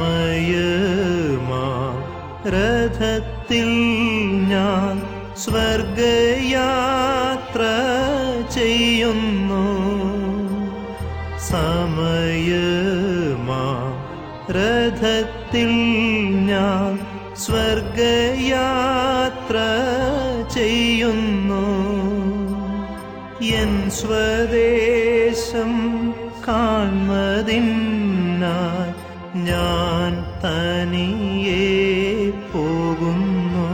സമയമാ രഥത്തിൽ ഞാൻ സ്വർഗയാത്ര ചെയ്യുന്നു സമയമാ രഥത്തിൽ ഞാൻ സ്വർഗയാത്ര ചെയ്യുന്നു എൻ സ്വദേശം കാൺമതിനായി ഞാൻ തനിയെ പോകുന്നു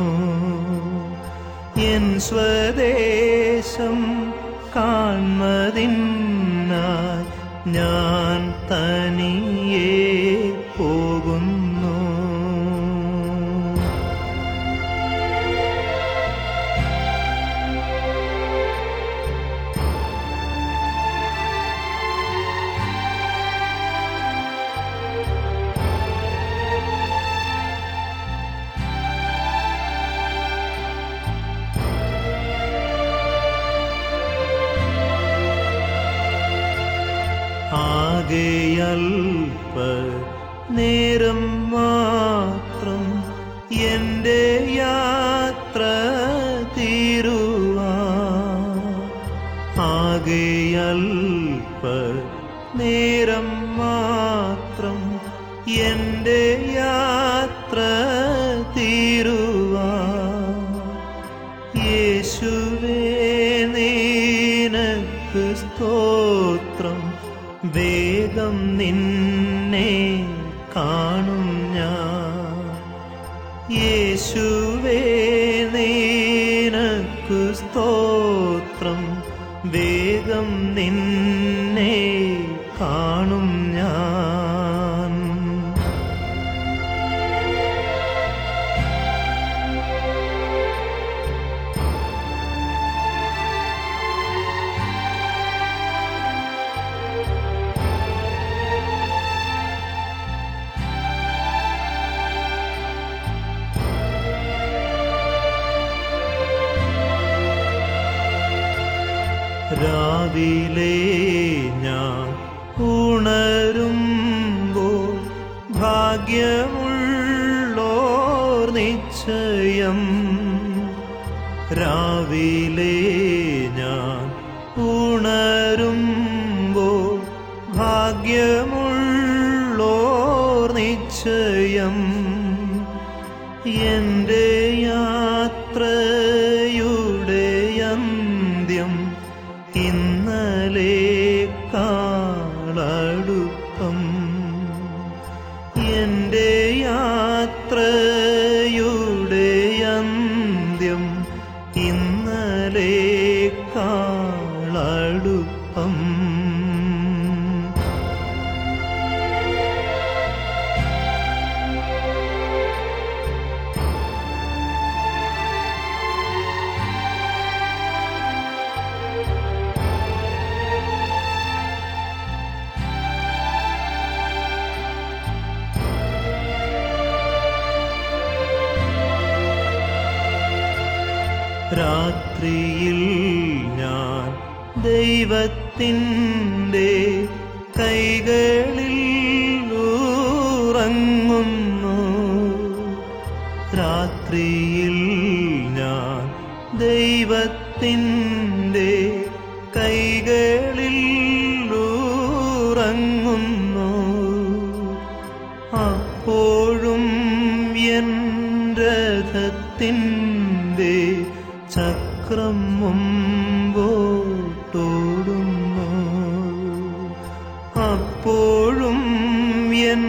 എൻ സ്വദേശം കാൺമതിനായി ഞാൻ തനിയെ പോകുന്നു ആകെയൽപ്പ നേരം മാത്രം എൻ്റെ യാത്ര തീരുവാ ആകെയൽപ്പ നേരം മാത്രം എൻ്റെ യാത്ര തീരുവാ യേശുവേ നീനക്ക് സ്തോത്രം വേഗം നിന്നെ കാണും ഞാൻ യേശുവേ നീനക്ക് സ്തോത്രം വേഗം നിന്നെ കാണും ഞാൻ രാവിലെ ഞാൻ ഉണരുമ്പോൾ ഭാഗ്യമുള്ളോർ നിശ്ചയം രാവിലെ ഞാൻ ഉണരുമ്പോൾ ഭാഗ്യമുള്ളോർ നിശ്ചയം എൻ്റെ യാത്രയുടെ അന്ത്യം ഇന്നലെ കാളടുപ്പം എൻ്റെ യാത്രയുടെ അന്ത്യം ഇന്നലെ കാളടുപ്പം രാത്രിയിൽ ഞാൻ ദൈവത്തിൻ്റെ കൈകളിൽ ഉറങ്ങുന്നു രാത്രിയിൽ ഞാൻ ദൈവത്തിൻ്റെ കൈകളിൽ ഉറങ്ങുന്നു അപ്പോഴും എൻ രഥത്തിൻ്റെ ചക്രം മുമ്പോട്ടോടുന്നു അപ്പോഴും എൻ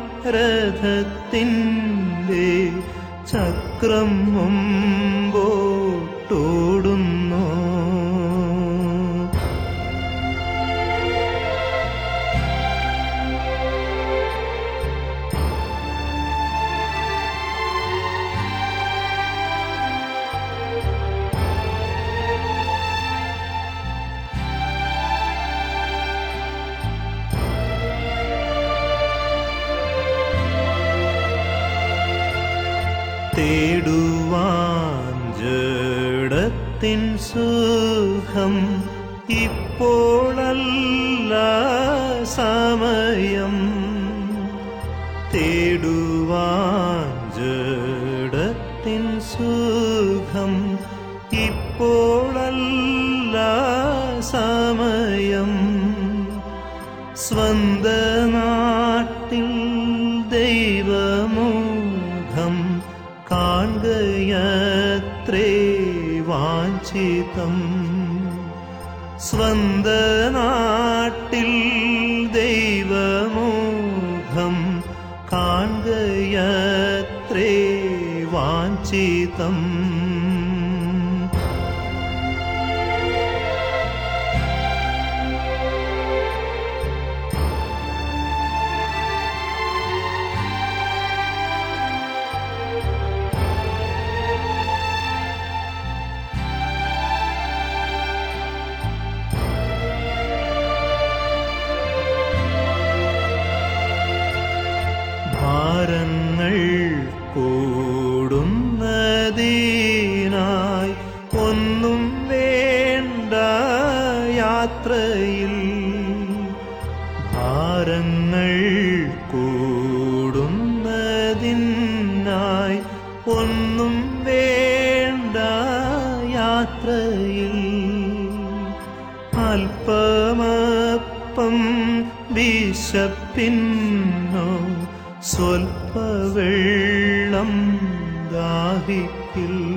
രഥത്തിൻ്റെ ചക്രം മുമ്പോട്ടോടുന്നു തേടുവാൻ ജഡത്തിൻ സുഖം ഇപ്പോഴല്ല സമയം തേടുവാൻ ജഡത്തിൻ സുഖം ഇപ്പോഴല്ല സമയം സ്വന്ത നാട്ടിൽ ദൈവമുഖം കാണുകയത്രേ വാഞ്ചിതം സ്വന്ത നാട്ടിൽ ദൈവമുഖം കാണുകയത്രേ വാഞ്ചിതം ഭാരങ്ങൾ കൂടുന്നതിനായി ഒന്നും വേണ്ട യാത്രയിൽ ഭാരങ്ങൾ കൂടുന്നതിനായി ഒന്നും വേണ്ട യാത്രയിൽ അല്പമപ്പം വിശപ്പിന്നോ സ്വൽപ്പ വെള്ളം ദാഹിക്കിൽ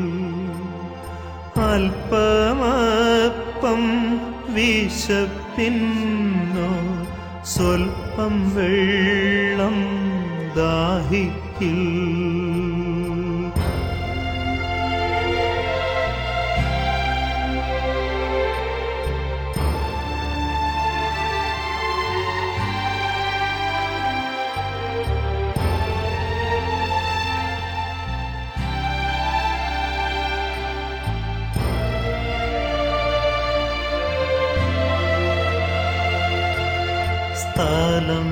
അല്പമപ്പം വിശപ്പിന്നോ സ്വൽപ്പം വെള്ളം ദാഹിക്കിൽ സ്ഥലം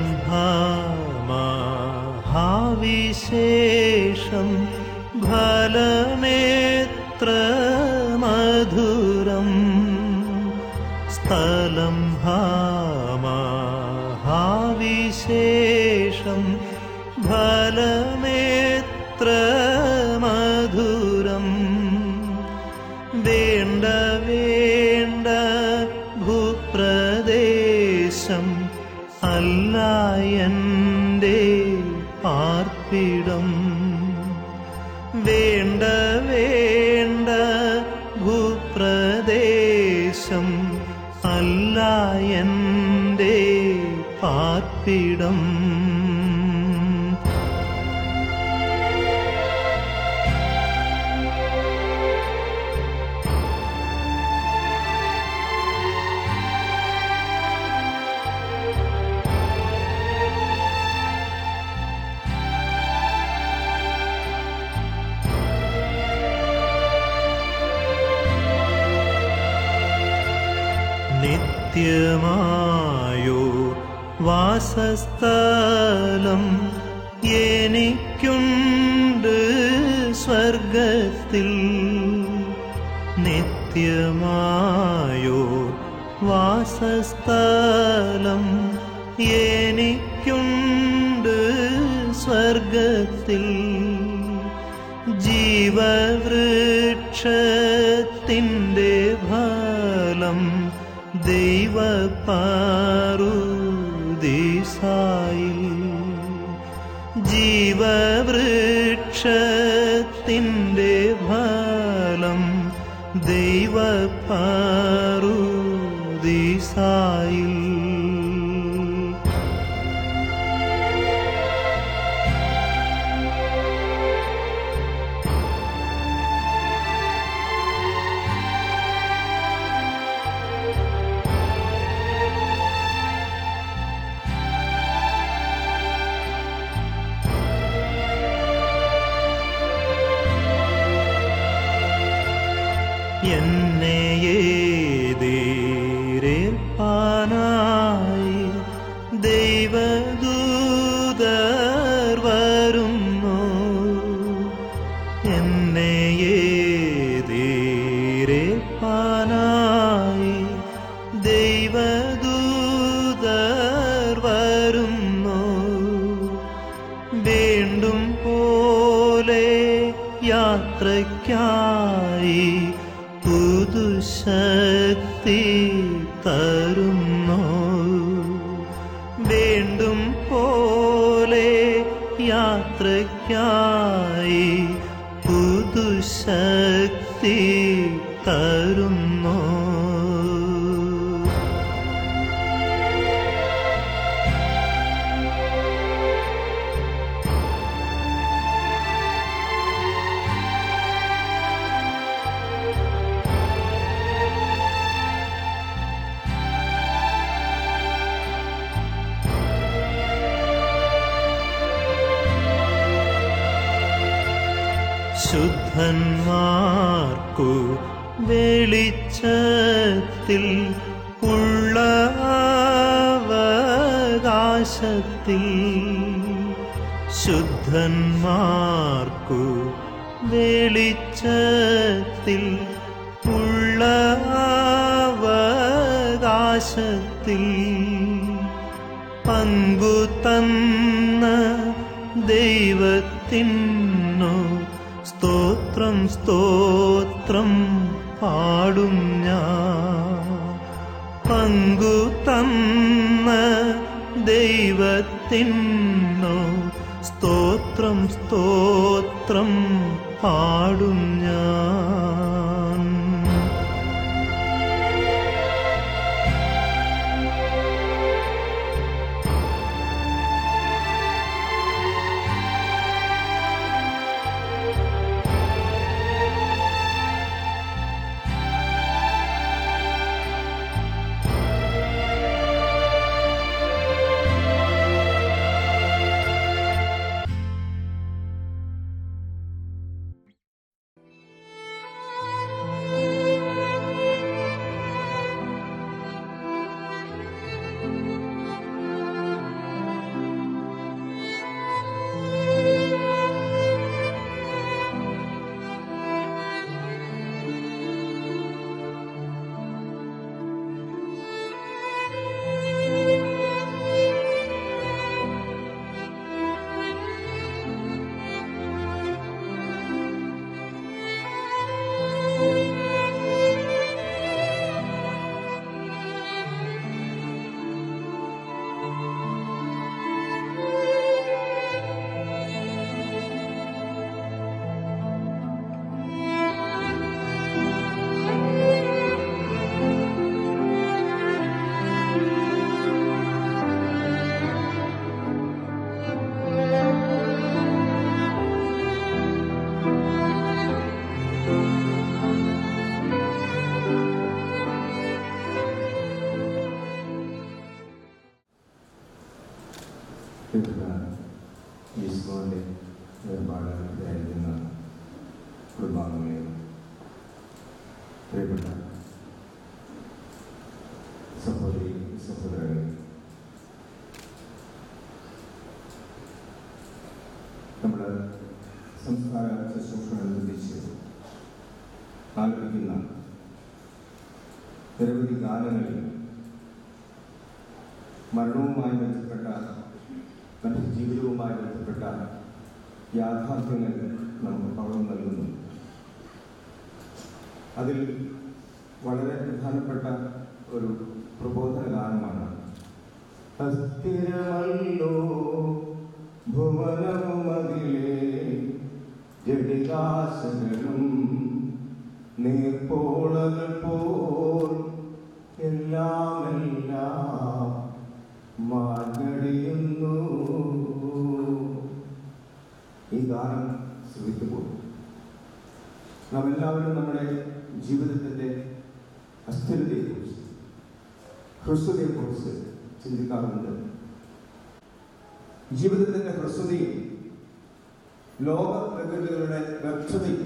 ഭാവിശേഷം ഫലമേത്ര മധുരം സ്ഥലം ഭാവിശേഷം ഫലമേത്ര മധുരം വേണ്ട വേണ്ട ഭൂപ്രദേശം അല്ല എൻ്റെ പാർപ്പിടം വേണ്ട വേണ്ട ഭൂപ്രദേശം അല്ല എൻ്റെ പാർപ്പിടം നിത്യമായോ വാസസ്ഥലം എനിക്കുണ്ട് സ്വർഗത്തിൽ നിത്യമായോ വാസസ്ഥലം എനിക്കുണ്ട് സ്വർഗത്തിൽ ജീവവൃക്ഷത്തിൻ്റെ ഫലം ദൈവപ്പാറുദീസായിൽ ജീവവൃക്ഷത്തിൻ്റെ ഫലം ദൈവപ്പാറുദീസായിൽ എന്നെ ഏതേരേൽപ്പാനായി ദൈവദൂതർ വരുന്നു എന്നെ ഏതേരേൽപ്പാനായി ദൈവദൂതർ വരുന്നു വേണ്ടും പോലെ യാത്രയ്ക്കായി പുതുശക്തി തരുന്നു വേണ്ടും പോലെ യാത്രയ്ക്കായി പുതുശക്തി തരുന്നു ശുദ്ധന്മാർക്കു വെളിച്ചത്തിൽ ഉള്ള അവകാശത്തിൽ ശുദ്ധന്മാർക്കു വെളിച്ചത്തിൽ ഉള്ള അവകാശത്തിൽ പങ്കു തന്ന ദൈവത്തിനു സ്തോത്രം സ്തോത്രം പാടും ഞാൻ പങ്കു തന്ന ദൈവത്തിനു സ്തോത്രം സ്തോത്രം പാടും ഞാൻ പ്രിയപ്പെട്ട ഈശോന്റെ വേർപാട് ധ്യാനിക്കുന്ന കുടുംബാംഗങ്ങളെ പ്രിയപ്പെട്ട സഹോദരി സഹോദരങ്ങളെ നമ്മൾ സംസ്കാര ശുശ്രൂഷകളനുബന്ധിച്ച് ആലപിക്കുന്ന നിരവധി ഗാനങ്ങളിൽ മരണവുമായി ബന്ധപ്പെട്ട മറ്റു ജീവിതവുമായി ബന്ധപ്പെട്ട യാഥാർത്ഥ്യങ്ങൾ നമുക്ക് പകർന്നു നൽകുന്നു അതിൽ വളരെ പ്രധാനപ്പെട്ട ഒരു പ്രബോധന ഗാനമാണ് അസ്ഥിരമല്ലോ ഭുവനവുമതിലേ ജടികാശകളും നീർപ്പോളകൾ പോൽ എല്ലാം എല്ലാം മാർഗടിയുന്നു ഈ ഗാനം ശ്രമിക്കുമ്പോൾ നാം എല്ലാവരും നമ്മുടെ ജീവിതത്തിന്റെ അസ്ഥിരതയെക്കുറിച്ച് ഹ്രസ്വതയെക്കുറിച്ച് ചിന്തിക്കാറുണ്ട് ജീവിതത്തിന്റെ ഹ്രസ്വതയും ലോക പ്രകൃതികളുടെ വ്യക്തതയും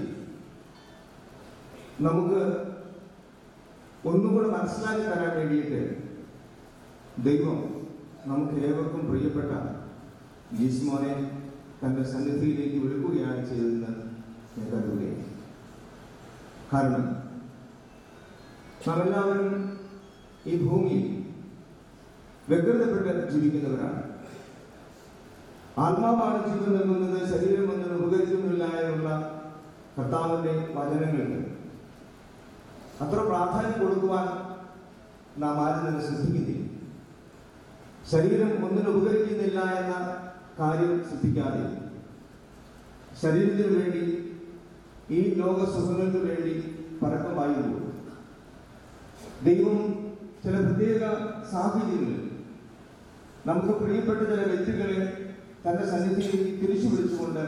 നമുക്ക് ഒന്നുകൂടെ മനസ്സിലാക്കി തരാൻ വേണ്ടിയിട്ട് ദൈവം നമുക്ക് ഏവർക്കും പ്രിയപ്പെട്ട ജീസ്മോനെ തന്റെ സന്നിധിയിലേക്ക് വിളിക്കുകയാണ് ചെയ്തതെന്ന് ഞാൻ കരുതുകയാണ് കാരണം നാം എല്ലാവരും ഈ ഭൂമിയിൽ വ്യഗ്രതപ്പെട്ട് ജീവിക്കുന്നവരാണ് ആത്മാവാണ് ജീവൻ നൽകുന്നത് ശരീരം ഒന്നിനും ഉപകരിക്കുന്നില്ല എന്നുള്ള കർത്താവിന്റെ വചനങ്ങൾക്ക് അത്ര പ്രാധാന്യം കൊടുക്കുവാൻ നാം ആരും തന്നെ ശ്രദ്ധിക്കുന്നില്ല ശരീരം ഒന്നിനും ഉപകരിക്കുന്നില്ല എന്ന കാര്യം ശ്രദ്ധിക്കാതെ ശരീരത്തിന് വേണ്ടി ഈ ലോക സുഖങ്ങൾക്ക് വേണ്ടി പരക്കമായിരുന്നു ദൈവം ചില പ്രത്യേക സാഹചര്യങ്ങളിൽ നമുക്ക് പ്രിയപ്പെട്ട ചില വ്യക്തികളെ തന്റെ സന്നിധിയിൽ തിരിച്ചു വിളിച്ചുകൊണ്ട്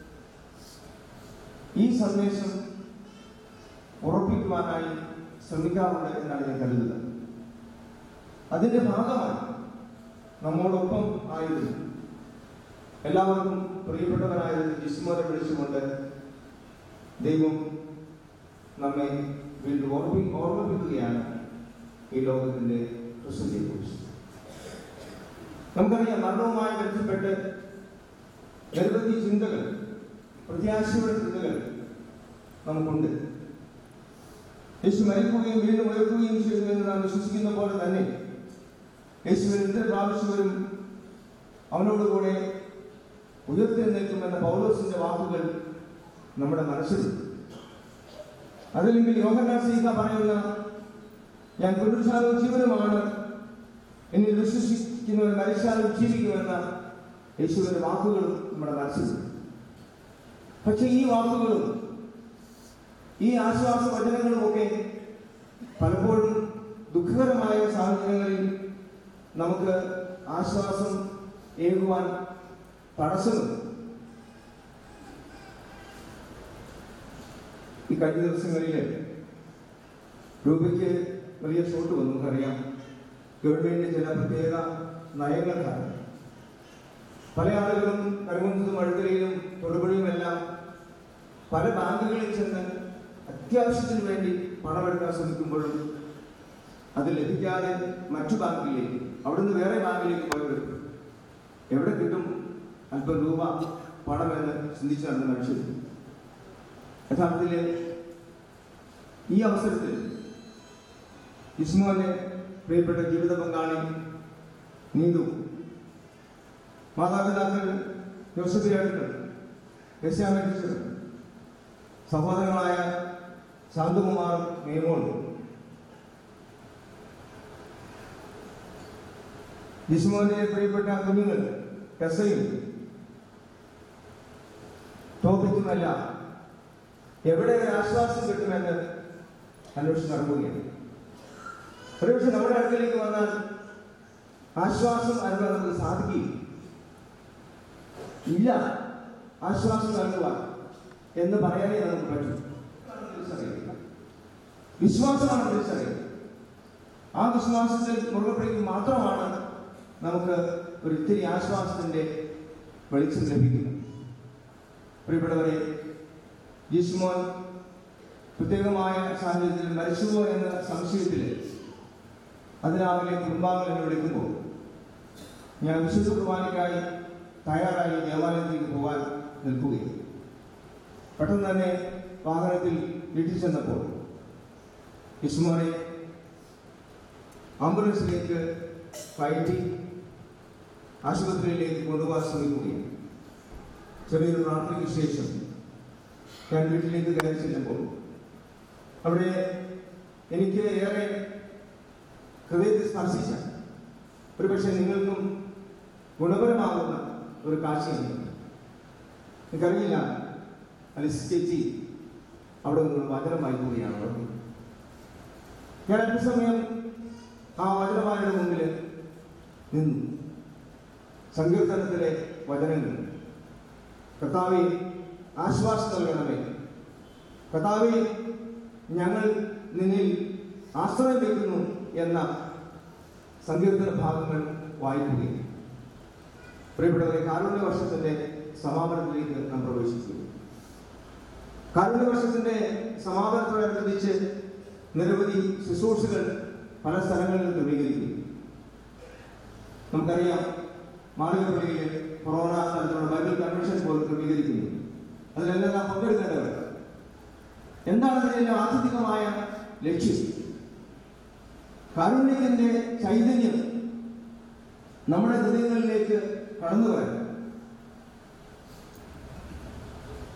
ഈ സന്ദേശം ഉറപ്പിക്കുവാനായി ശ്രമിക്കാറുണ്ട് എന്നാണ് ഞാൻ കരുതുന്നത് അതിന്റെ ഭാഗമായി നമ്മോടൊപ്പം ആയിരുന്നു എല്ലാവർക്കും പ്രിയപ്പെട്ടവരായിരുന്നു ജിസ്മോനെ വിളിച്ചുകൊണ്ട് ദൈവം നമ്മെ വീണ്ടും ഓർമ്മി ഓർമ്മിപ്പിക്കുകയാണ് ഈ ലോകത്തിന്റെ പ്രസക്തിയെക്കുറിച്ച് നമുക്കറിയാം മരണവുമായി ബന്ധപ്പെട്ട് നിരവധി ചിന്തകൾ പ്രത്യാശയുടെ ചിന്തകൾ നമുക്കുണ്ട് യേശു മരിക്കുകയും വീണ്ടും ഉയർത്തുകയും ചെയ്യുമെന്ന് നാം വിശ്വസിക്കുന്ന പോലെ തന്നെ യേശുവിന് എന്ത് പ്രാവശ്യവരും അവനോടുകൂടെ ഉയർത്തെഴുന്നേൽക്കുമെന്ന പൗലോസിന്റെ വാക്കുകൾ നമ്മുടെ മനസ്സിലുണ്ട് അതല്ലെങ്കിൽ യോഹന്നാൻ സീത പറയുന്ന ഞാൻ പുനരുദ്ധാനവും ജീവനുമാണ് എന്നിൽ വിശ്വസിക്കുന്നവർ മരിച്ചാലും ജീവിക്കുമെന്ന യേശുവിന്റെ വാക്കുകളും നമ്മുടെ മനസ്സിലുണ്ട് പക്ഷെ ഈ വാക്കുകളും ഈ ആശ്വാസ വചനങ്ങളുമൊക്കെ പലപ്പോഴും ദുഃഖകരമായ സാഹചര്യങ്ങളിൽ നമുക്ക് ആശ്വാസം ഏകുവാൻ തടസ്സമുണ്ട് ഈ കഴിഞ്ഞ ദിവസങ്ങളിൽ രൂപയ്ക്ക് വലിയ ഷോട്ട് വന്നു നമുക്കറിയാം ഗവൺമെന്റിന്റെ ചില പ്രത്യേക നയങ്ങൾ കാരണം പല ആളുകളും കരകുന്നതും അഴുതലയിലും തൊടുപുഴയുമെല്ലാം പല ബാങ്കുകളിൽ ചെന്ന് അത്യാവശ്യത്തിന് വേണ്ടി പണമെടുക്കാൻ ശ്രമിക്കുമ്പോഴും അത് ലഭിക്കാതെ മറ്റു ബാങ്കിലേക്ക് അവിടുന്ന് വേറെ ബാങ്കിലേക്ക് പോയവർ എവിടെ കിട്ടും അല്പം രൂപ പണമെന്ന് ചിന്തിച്ചു നടന്ന മനുഷ്യർ യഥാർത്ഥത്തിൽ ഈ അവസരത്തിൽ ഇസ്മോന്റെ പ്രിയപ്പെട്ട ജീവിത പങ്കാളി നീതു മാതാപിതാക്കൾ ജോസഫിയായിട്ട് യശാമ ടീച്ചർ സഹോദരങ്ങളായ ശാന്തകുമാർ മേമോൾ ജിസ്മോന്റെ പ്രിയപ്പെട്ട കുഞ്ഞുങ്ങൾ ടെസയും ടോപ്പിക്കുമല്ല എവിടെ ഒരു ആശ്വാസം കിട്ടുമെന്ന് അന്വേഷിച്ച് നടക്കുകയാണ് ഒരുപക്ഷെ നമ്മുടെ അടുക്കലേക്ക് വന്നാൽ ആശ്വാസം നൽകാൻ നമുക്ക് സാധിക്കില്ല ഇല്ല ആശ്വാസം നൽകുവാൻ എന്ന് പറയാനേ നമുക്ക് പറ്റും തിരിച്ചറിയുക. വിശ്വാസമാണ് തിരിച്ചറിയുക ആ വിശ്വാസത്തിൽ മുറുകെ പിടിക്കുക മാത്രമാണ് നമുക്ക് ഒരു ഇത്തിരി ആശ്വാസത്തിന്റെ വെളിച്ചം ലഭിക്കുന്നത് പ്രിയപ്പെട്ടവരെ ജിസ്മോൻ പ്രത്യേകമായ സാഹചര്യത്തിൽ മരിച്ചുവോ എന്ന സംശയത്തിൽ അതിരാവിലെ കുടുംബാംഗങ്ങൾ എന്നെ വിളിക്കുമ്പോൾ ഞാൻ വിശുദ്ധ കുർബാനയ്ക്കായി തയ്യാറായി ദേവാലയത്തിലേക്ക് പോകാൻ നിൽക്കുകയും പെട്ടെന്ന് തന്നെ വാഹനത്തിൽ വീട്ടിൽ ചെന്നപ്പോൾ ഇസ്മോനെ ആംബുലൻസിലേക്ക് കയറ്റി ആശുപത്രിയിലേക്ക് കൊണ്ടുപോകാൻ ശ്രമിക്കുകയും ചെറിയൊരു പ്രാർത്ഥനയ്ക്ക് ശേഷം ഞാൻ വീട്ടിലേക്ക് കയറി ചെല്ലുമ്പോൾ അവിടെ എനിക്ക് ഏറെ ഹൃദയത്തിൽ സ്പർശിച്ച ഒരുപക്ഷെ നിങ്ങൾക്കും ഗുണപരമാകുന്ന ഒരു കാഴ്ചയുണ്ട് എനിക്കറിയില്ല അലിസ് ചേച്ചി അവിടെ നിന്ന് വചനം വായിക്കുകയാണ് അവിടെ. ഞാൻ അല്പസമയം ആ വചനമാരുടെ മുമ്പിൽ നിന്നു സങ്കീർത്തനത്തിലെ വചനങ്ങൾ കർത്താവെ ആശ്വാസം നൽകണമേ കർത്താവെ ഞങ്ങൾ നിന്നിൽ ആശ്രയം വയ്ക്കുന്നു എന്ന സങ്കീർത്തന ഭാഗങ്ങൾ വായിക്കുകയും പ്രിയപ്പെട്ടവരെ കാരുണ്യ വർഷത്തിന്റെ സമാപനത്തിലേക്ക് നാം പ്രവേശിച്ചു കാരുണ്യ വർഷത്തിന്റെ സമാപനത്തോടനുബന്ധിച്ച് നിരവധി ശുശ്രൂഷകൾ പല സ്ഥലങ്ങളിലും ക്രമീകരിക്കുന്നു നമുക്കറിയാം മാളികപ്പള്ളിയിൽ കൊറോണ തരത്തിലുള്ള ബൈബിൾ കൺവെൻഷൻ പോലും ക്രമീകരിക്കുന്നു അതിലെല്ലാം നാം പങ്കെടുക്കേണ്ടവർ എന്താണ് ഇതിന്റെ ആത്യന്തികമായ ലക്ഷ്യം കാരുണ്യത്തിന്റെ ചൈതന്യം നമ്മുടെ ഹൃദയങ്ങളിലേക്ക് കടന്നു വരാൻ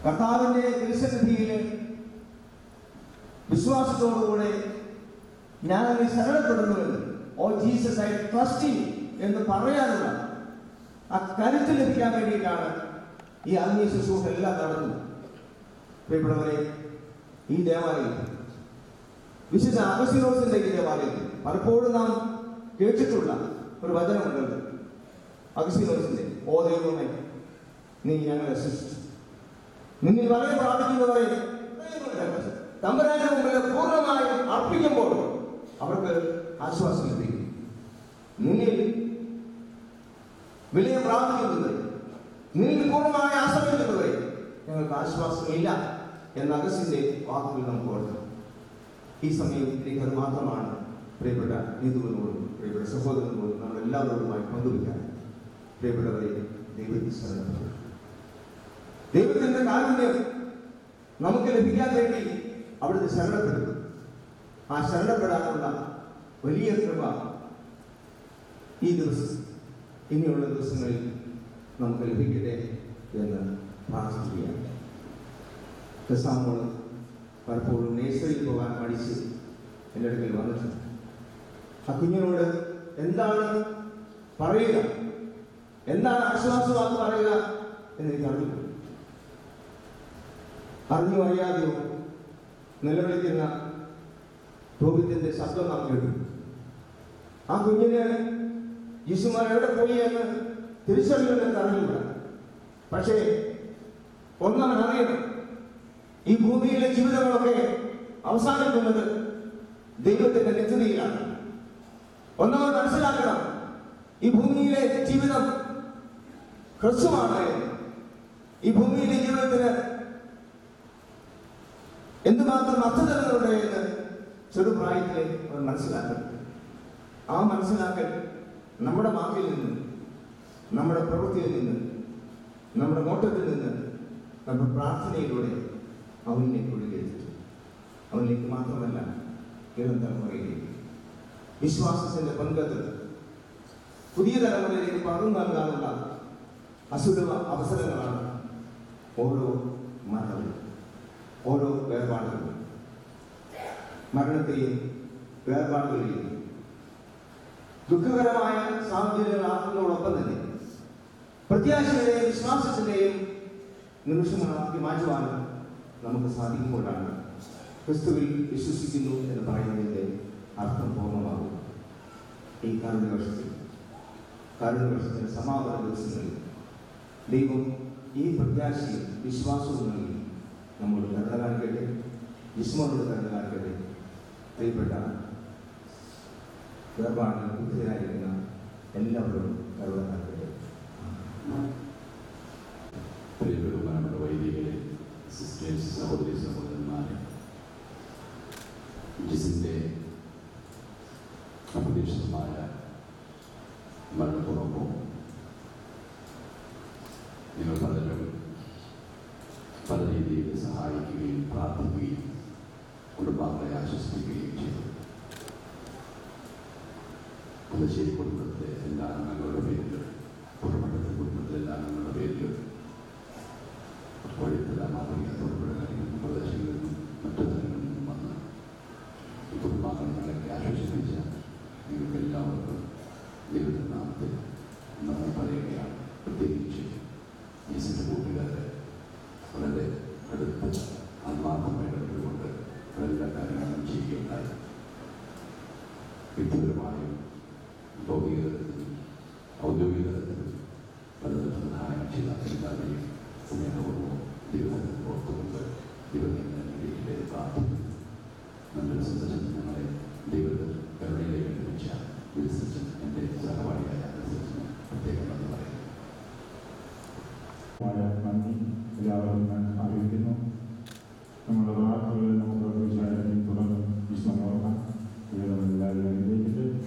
കർത്താവിന്റെ തിരുസന്നിധിയിൽ വിശ്വാസത്തോടുകൂടെ ഞാൻ അതിന് ശരണപ്പെടുന്നുവെന്ന് ഓ ജീസസ് ഐ ട്രസ്റ്റ് എന്ന് പറയാനുള്ള ആ കരുത്ത് ലഭിക്കാൻ വേണ്ടിയിട്ടാണ് ഈ ആത്മീയ ശുശ്രൂഷ എല്ലാം നടത്തുന്നത് പ്രിയപ്പെട്ടവരെ ഈ ദേവാലയത്തിൽ വിശുദ്ധ അഗസ്റ്റിനോസിന്റെ ഈ ദേവാലയത്തിൽ പലപ്പോഴും നാം കേട്ടിട്ടുള്ള ഒരു വചനമുണ്ടല്ലോ അഗസ്റ്റിനോസിന്റെ ഓ ദൈവമേ നീ ഞങ്ങളെ സൃഷ്ടിച്ചു നിന്നിൽ വളരെ പ്രാപിക്കുന്നവരെ തമ്പരാന്റെ മുമ്പിൽ പൂർണ്ണമായി അർപ്പിക്കുമ്പോൾ അവർക്ക് ആശ്വാസം ലഭിക്കും നിന്നിൽ വിലയം പ്രാപിക്കുന്നവരെ നിന്നിൽ പൂർണ്ണമായി ആശ്രയിക്കുന്നവരെ ഞങ്ങൾക്ക് ആശ്വാസമില്ല എന്ന അഗസ്റ്റിന്റെ വാക്കുകൾ നമുക്ക് ഓർക്കണം ഈ സമയം എനിക്ക് അത് മാത്രമാണ് പ്രിയപ്പെട്ട നീതുവിനോടും പ്രിയപ്പെട്ട സഹോദരനോടും നമ്മൾ എല്ലാവരോടുമായി പങ്കുവയ്ക്കാൻ പ്രിയപ്പെട്ടവരെ ദൈവത്തിൽ ശരണപ്പെട്ടു ദൈവത്തിന്റെ കാരുണ്യം നമുക്ക് ലഭിക്കാൻ വേണ്ടി അവിടുത്തെ ശരണപ്പെടും ആ ശരണപ്പെടാനുള്ള വലിയ കൃപ ഈ ദിവസം ഇനിയുള്ള ദിവസങ്ങളിൽ നമുക്ക് ലഭിക്കട്ടെ എന്ന് പ്രാർത്ഥിക്കുകയാണ് ക്രിസ്താമോള് പലപ്പോഴും നേഴ്സറിയിൽ പോകാൻ മടിച്ച് എൻ്റെ അടുക്കൽ വന്നിട്ടുണ്ട് ആ കുഞ്ഞിനോട് എന്താണ് പറയുക എന്താണ് ആശ്വാസമാണെന്ന് പറയുക എന്ന് എനിക്ക് അറിയില്ല അറിഞ്ഞു അറിയാതെയോ നിലവിളിക്കുന്ന രോഗത്തിന്റെ ശബ്ദം നാം കേട്ടു ആ കുഞ്ഞിന് യേശുമാർ എവിടെ പോയി എന്ന് തിരിച്ചറിയുമെന്ന് അറിയില്ല പക്ഷേ ഒന്നവൻ അറിയണം ഈ ഭൂമിയിലെ ജീവിതങ്ങളൊക്കെ അവസാനിക്കുന്നത് ദൈവത്തിന്റെ നിത്യതയിലാണ് ഒന്നവൻ മനസ്സിലാക്കണം ഈ ഭൂമിയിലെ ജീവിതം ഹ്രസ്വമാണ് എന്ന്. ഈ ഭൂമിയിലെ ജീവിതത്തിന് എന്തുമാത്രം അർത്ഥതകളുണ്ട് എന്ന് ചെറുപ്രായത്തിലെ അവർ മനസ്സിലാക്കണം ആ മനസ്സിലാക്കൽ നമ്മുടെ വാക്കിൽ നിന്ന് നമ്മുടെ പ്രവൃത്തിയിൽ നിന്ന് നമ്മുടെ നോട്ടത്തിൽ നിന്ന് നമ്മുടെ പ്രാർത്ഥനയിലൂടെ അവനിലേക്ക് ഒഴുകിയെത്തിച്ചു അവനിലേക്ക് മാത്രമല്ല ഇളം തലമുറയിലേക്ക് വിശ്വാസത്തിന്റെ പങ്കത്ത് പുതിയ തലമുറയിലേക്ക് പകർന്നു നൽകാനുള്ള അസുലഭ അവസരങ്ങളാണ് ഓരോ മരണവും ഓരോ വേർപാടുകളും മരണത്തെയും വേർപാടുകളെയും ദുഃഖകരമായ സാഹചര്യങ്ങളാക്കുന്നതോടൊപ്പം തന്നെ പ്രത്യാശയുടെയും വിശ്വാസത്തിന്റെയും നിമിഷങ്ങളാക്കി മാറ്റുവാൻ നമുക്ക് സാധിക്കുമ്പോഴാണ് ക്രിസ്തുവിൽ വിശ്വസിക്കുന്നു എന്ന് പറയുന്നതിന്റെ അർത്ഥം പൂർണ്ണമാകും ഈ കാരുണ്യ വർഷത്തിൽ കാരുണ്യ വർഷത്തിന്റെ സമാപന ദിവസങ്ങളിൽ ദൈവം ഈ പ്രത്യാശയും വിശ്വാസവും നൽകി നമ്മോട് കരുണ കാണിക്കട്ടെ വിസ്മയോട് കരുണ കാണിക്കട്ടെ പ്രിയപ്പെട്ട വേർപാടിൽ ബുദ്ധിരായിരിക്കുന്ന എല്ലാവരോടും കരുണ കാണിക്കട്ടെ പ്രിയപ്പെട്ട വൈദികരെ സിസ്റ്റേഴ്സ് സഹോദരി സഹോദരന്മാരെ ജിസിന്റെ അപ്രതീക്ഷിതമായ മരണത്തോടൊപ്പം നിങ്ങൾ പലരും പല രീതിയിൽ സഹായിക്കുകയും പ്രാർത്ഥിക്കുകയും കുടുംബാംഗങ്ങളെ ആശ്വസിപ്പിക്കുകയും ചെയ്തു പുതുശ്ശേരി കുടുംബത്തിലെ എല്ലാ അംഗങ്ങളുടെ പേരിലും പുറമട്ടത്തെ കുടുംബത്തിലെ എല്ലാ അംഗങ്ങളുടെ പേരിലും കോഴിപ്പുഴ മാതൃക തൊടുപുഴകളിലും പ്രദേശങ്ങളിൽ നിന്നും മറ്റു സ്ഥലങ്ങളിൽ നിന്നും വന്ന് ഈ കുടുംബാംഗങ്ങളെ ആശ്വസിപ്പിച്ച നിങ്ങൾക്ക് എല്ലാവർക്കും ദൈവത്തിൻ്റെ നാമത്തിൽ നന്ദി പറയുകയാണ് പ്രത്യേകിച്ച് യേശുവിൻ്റെ കൂട്ടുകാരെ വളരെ അടുത്ത് ആത്മാർത്ഥമായി ഇടപെട്ടുകൊണ്ട് എല്ലാ കാര്യങ്ങളും ചെയ്യുകയുണ്ടായി വ്യക്തിപരമായും ഭൗതിക തലത്തിലും ഔദ്യോഗിക തലത്തിലും പലതരം സഹായം ചെയ്ത എല്ലാവരെയും സ്നേഹപൂർവ്വം ദൈവത്തിൽ ഓർത്തുകൊണ്ട് ദൈവത്തിൻ്റെ ഇടയിലെ പ്രാർത്ഥിക്കുന്നു നല്ലൊരു സന്ദർശനം ഞങ്ങളെ ദൈവത്തിൽ കരുണയിലേക്ക് ലഭിച്ച വിൽസച്ചൻ എൻ്റെ സഹപാഠിയായ വിൽസച്ചന് പ്രത്യേകം നന്ദി പറയുന്നു വളരെ നന്ദി എല്ലാവരും ഞാൻ അറിയിക്കുന്നു നമ്മുടെ വാർത്തകളിൽ നമുക്ക് വിശാലത്തിൽ തുടർന്ന് വിശ്വം ഓർക്കാം ദൈവം എല്ലാവരും അനുഗ്രഹിച്ചിട്ട്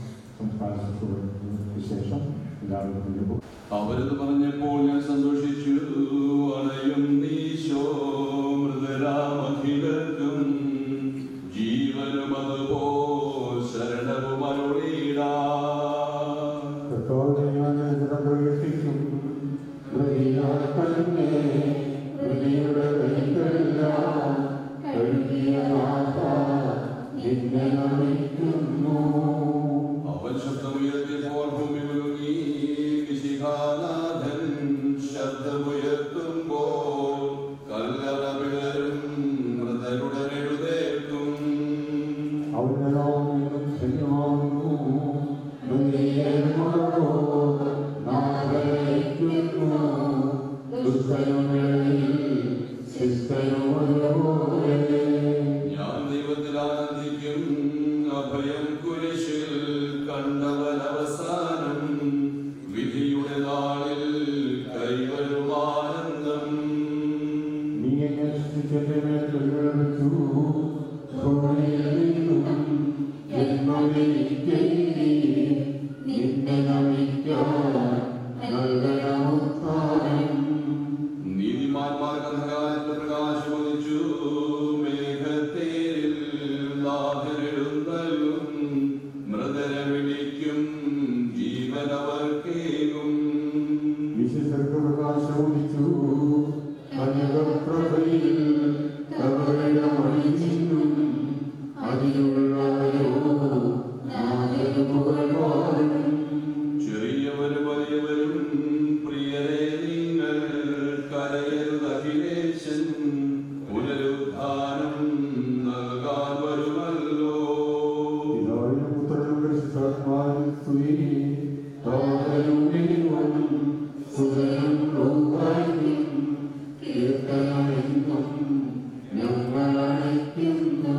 ഞാൻ ദൈവത്തിൽ ആനന്ദിക്കും അഭയം കുരിശിൽ കണ്ടവൻ അവസാനം വിധിയുടെ നാളിൽ കൈവരും ആനന്ദം നീ എന്നെ സൃഷ്ടിച്ചതിന്റെ മേൽ കൈകൾ വെച്ചു. ഭൂമിയിൽ നിന്നും ജന്മമെനിക്കേകി. നിന്നെ നമിക്കാൻ നൽകണമുത്താനം. നീതിമാന്മാർക്ക് അന്ധകാരത്തിൽ പ്രകാശമൊലിച്ചു മേഘത്തേരിൽ നാഥനെഴുന്നള്ളും മൃതരെ വിളിക്കും ജീവനവർക്കേകും വിശുദ്ധർക്ക് പ്രകാശമൊലിച്ചു. കന്യകപ്രഭയിൽ കവരുടെ മണി നീങ്ങും. അതിലുള്ളവരോ നാഥന് പുകഴ്പാടും. ചെറിയവരും വലിയവരും പ്രിയരെ നിങ്ങൾ കരയരുത് അഖിലേശൻ പുനരുദ്ധാനം നൽകാൻ വരുമല്ലോ പിതാവിനും പുത്രനും പരിശുദ്ധാത്മാവിനും സ്തുതി. താതനും ദൈവവും സുതനും റൂഹായിയും കീർത്തനമെന്നും ഞങ്ങൾ അണയ്ക്കുന്നു.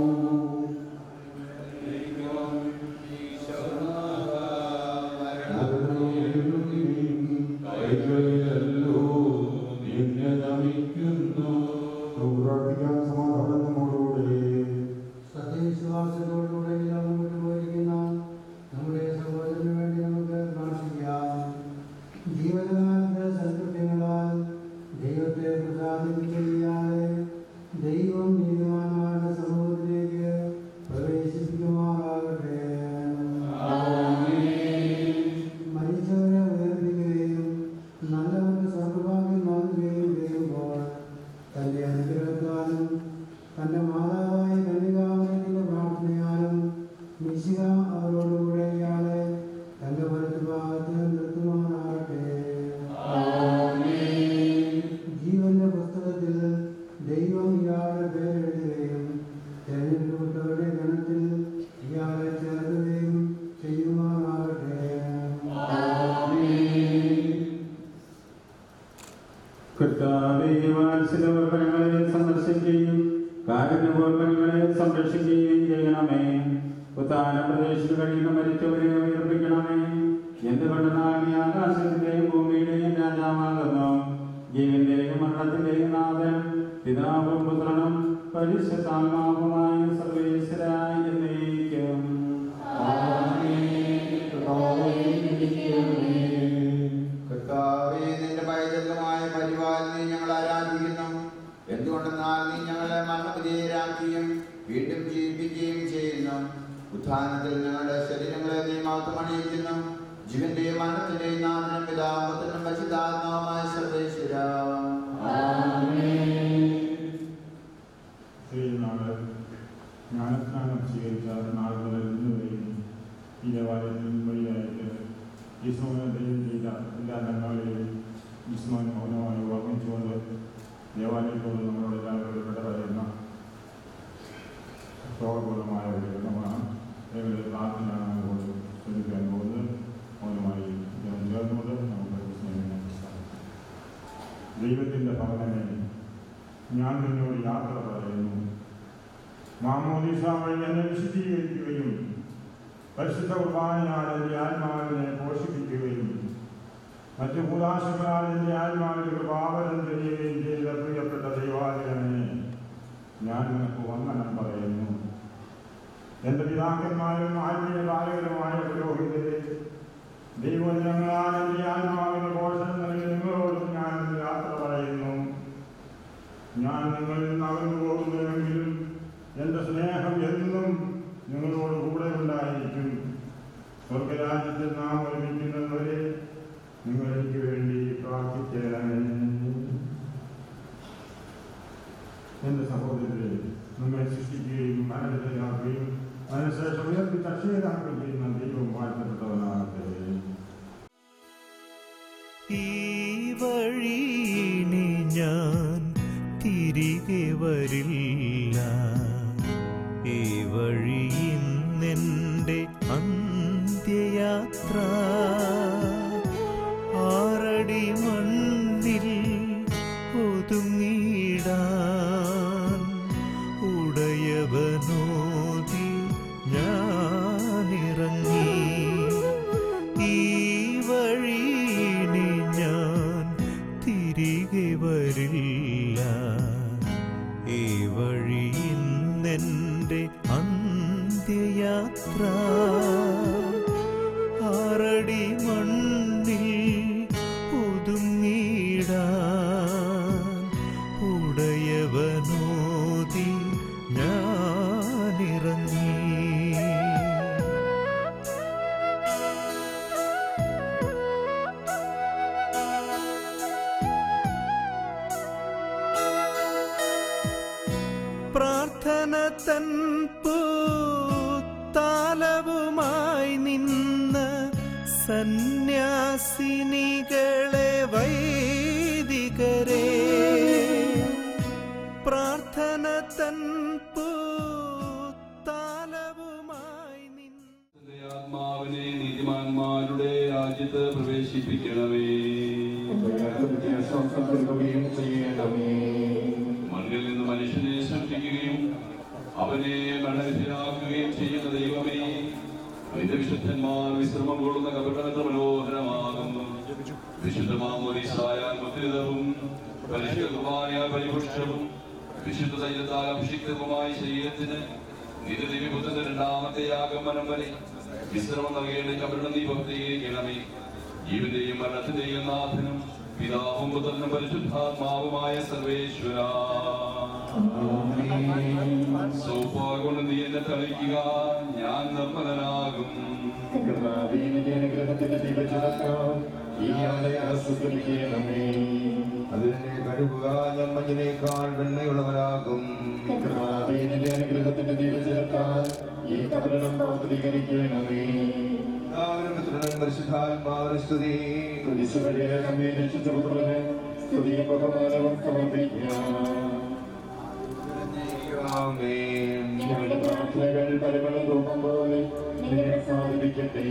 കൈകളിലല്ലോ നിന്നെ നമിക്കുന്നു. പ്രാർത്ഥിക്കാൻ സമാധാനം നമ്മോടുകൂടെ സത്യവിശ്വാസത്തോടുകൂടെ നാം മുന്നോട്ട് പോയിരിക്കുന്ന നമ്മുടെ സഹോദരന് വേണ്ടി നമുക്ക് പ്രാർത്ഥിക്കാം ജീവനകാലത്തെ സൽകൃത്യങ്ങളാൽ ദൈവത്തെ പ്രസാദിപ്പിക്കാതെ ദൈവം നീതിമാന്മാരുടെ സമൂഹത്തിലേക്ക് പ്രവേശിപ്പിക്കുമാറാകട്ടെ മരിച്ചവരെ ഉയർപ്പിക്കുകയും നല്ലവർക്ക് സ്വർഗഭാഗ്യം നൽകുകയും ചെയ്യുമ്പോൾ തന്റെ അനുഗ്രഹത്താലും തന്റെ മാതാവായ കന്യകാമരത്തിന്റെ പ്രാർത്ഥനയാലും മിശിക അവരോടുകൂടെ ഇയാളെ തന്റെ വലത്തുഭാഗത്ത് നിർത്തുമാറാകട്ടെ ജീവന്റെ പുസ്തകത്തിൽ ദൈവം ഇയാളുടെ പേരെഴുതുകയും തെരഞ്ഞെടുക്കപ്പെട്ടവരുടെ ഗണത്തിൽ ഇയാളെ ചേർക്കുകയും ചെയ്യുമാറാകട്ടെ കർത്താവേ വാത്സല്യവർഗ്ഗങ്ങളെ സന്ദർശിക്കുകയും കാരുണ്യപൂർവ്വങ്ങളെ സംരക്ഷിക്കുകയും ചെയ്യണമേ ഉത്താന പ്രദേശത്ത് കഴിയുന്ന മരിച്ചവരെ ഉയർപ്പിക്കണമേ എന്തുകൊണ്ടെന്നാൽ നീ ആകാശത്തിന്റെയും ഭൂമിയുടെയും രാജാവാകുന്നു ജീവന്റെയും മരണത്തിന്റെയും നാഥൻ പിതാവും പുത്രനും പരിശുദ്ധാത്മാവുമായ സർവേശ്വരായി എന്നേക്കും കർത്താവേ നിന്റെ പൈതൃകമായ പരിപാലനെ ഞങ്ങൾ ആരാധിക്കുന്നു എന്തുകൊണ്ടെന്നാൽ നീ ഞങ്ങളെ മരണവിധേയരാക്കുകയും വീണ്ടും ജീവിപ്പിക്കുകയും ചെയ്യുന്നു ഉത്ഥാനത്തിൽ ഞങ്ങളുടെ ശരീരങ്ങളെ നീ മാത്രമണിയിക്കുന്നു ജീവന്റെയും മരണത്തിന്റെയും നാഥനും പിതാപത്തിനും പരിശുദ്ധാത്മാവുമായ സർവേശ്വര ശ്രീനാള് ജ്ഞാനസ്നാനം സ്വീകരിച്ച നാൾ മുതൽ ഇന്ന് വരെയും ഈ ദേവാലയത്തിൽ വഴിയായിട്ട് ഈശോനെ ദൈവം ചെയ്ത എല്ലാ നന്മകളെയും ഈശോൻ മൗനമായി ഓർമ്മിച്ചുകൊണ്ട് ദേവാലയത്തോട് നമ്മളോട് എല്ലാവരോടും വിട പറയുന്ന ശോകപൂർണ്ണമായ ഒരു ഘട്ടമാണ് ഞങ്ങളുടെ പ്രാർത്ഥനയാണ് നമ്മളോട് ശ്രമിക്കാൻ പോകുന്നത് മൗനമായി ദൈവം ചേർന്നുകൊണ്ട് നമുക്ക് സ്നേഹിക്കാൻ സാധിക്കും ദൈവത്തിൻ്റെ ഭവനമേ ഞാൻ നിന്നോട് യാത്ര പറയുന്നു മാമോദീസ വഴി എന്നെ വിശദീകരിക്കുകയും പരിശുദ്ധ കുർബാനയാൽ എൻ്റെ ആത്മാവിനെ പോഷിപ്പിക്കുകയും മറ്റു ഭൂതാശകളാൽ എൻ്റെ ആത്മാവിന് കൃപാവരം തരികയും ചെയ്ത പ്രിയപ്പെട്ട ദൈവാലയമേ ഞാൻ നിനക്ക് വന്ദനം പറയുന്നു എൻ്റെ പിതാക്കന്മാരും ആത്മീയ ബാലകരുമായ പുരോഹിതരെ ദൈവജനങ്ങളാൽ എൻ്റെ ആത്മാവിന് പോഷണം നൽകി നിങ്ങളോടും ഞാൻ ഇന്ന് യാത്ര പറയുന്നു ഞാൻ നിങ്ങളിൽ നിന്ന് അകന്നു പോകുന്നുവെങ്കിലും എൻ്റെ സ്നേഹം എന്നും നിങ്ങളോട് കൂടെ ഉണ്ടായിരിക്കും സ്വർഗരാജ്യത്തിൽ നാം ഒരുമിക്കുന്നവരെ നിങ്ങൾ എനിക്ക് വേണ്ടി പ്രാർത്ഥിക്കണമേ എൻ്റെ സഹോദരരെ നമ്മെ സൃഷ്ടിക്കുകയും മരണത്തിലാക്കുകയും അതിനുശേഷം ഉയർത്തി അക്ഷയരാക്കുകയും ചെയ്യുന്ന ദൈവം വാഴ്ത്തപ്പെട്ടവനാകട്ടെ ഈ വഴിയിനി ഞാൻ തിരികെ വരില്ല ഈ വഴിയിന്നെൻ്റെ അന്ത്യയാത്ര ആറടി മണ്ണിൽ ഒതുങ്ങി ഒതുങ്ങിടാൻ ഉടയവനോതി ഞാനിറങ്ങി ഈ വഴിയിനി ഞാൻ തിരികെ വരില്ല ഈ വഴി ഇന്നെൻ്റെ അന്ത്യയാത്ര ആറടി മണ്ണിൽ ഒതുങ്ങിടാൻ ഉടയവനോതി ഞാനിറങ്ങി പ്രാർത്ഥന തൻ പൂത്താലവുമായി നിന്ന് സന്യാസിനികളെ വൈദികരെ പ്രാർത്ഥന തൻ പൂത്താലവുമായി നിന്ന് തന്റെ ആത്മാവിനെ നീതിമാന്മാരുടെ രാജ്യത്ത് പ്രവേശിപ്പിക്കണമേ മണ്ണിൽ നിന്ന് മനുഷ്യനെ സൃഷ്ടിക്കുകയും അവനെ മരണവിധനാക്കുകയും ചെയ്യുന്ന ദൈവമേ അതിന്റെ വിശുദ്ധന്മാർ വിശ്രമം കൊള്ളുന്ന കപടമെത്ര മനോഹരമാകുന്നു വിശുദ്ധമാമോദിസായാൽ മുദ്രിതവും പരിശുദ്ധമായ പരിപുഷ്ടവും വിശുദ്ധ തൈലത്താൽ അഭിഷിക്തവുമായ ശരീരത്തിന് നിരദിവിപുത്രന്റെ രണ്ടാമത്തെ ആഗമനം വരെ വിശ്രമം നൽകേണ്ട കപടം നീ ഭക്തീകരിക്കണമേ ജീവന്റെയും മരണത്തിന്റെയും നാഥനും പിതാവും പുത്രനും പരിശുദ്ധാത്മാവുമായ സർവേശ്വര സോഫ കൊണ്ട് നീ എന്നെ തളിക്കുക ഞാൻ നിർമ്മലനാകും അതിനെ കഴുകുക ഞാൻ മഞ്ഞിനേക്കാൾ വെണ്ണയുള്ളവനാകും അനുഗ്രഹത്തിന്റെ ദീപ ചേർക്കാൻ ഈ കപലം പ്രവർത്തികരിക്കണമേ പിതാവിനും പുത്രനും പരിശുദ്ധാത്മാവിനും സ്തുതി കുരിശുവഴിയെ നമ്മെ രക്ഷിച്ച പുത്രനെ സ്തുതിയും ബഹുമാനവും സമർപ്പിക്കാം ആമേൻ. ഞങ്ങളുടെ പ്രാർത്ഥനകൾ പരിമളം രൂപം പോലെ നിന്നെ സാധിക്കട്ടെ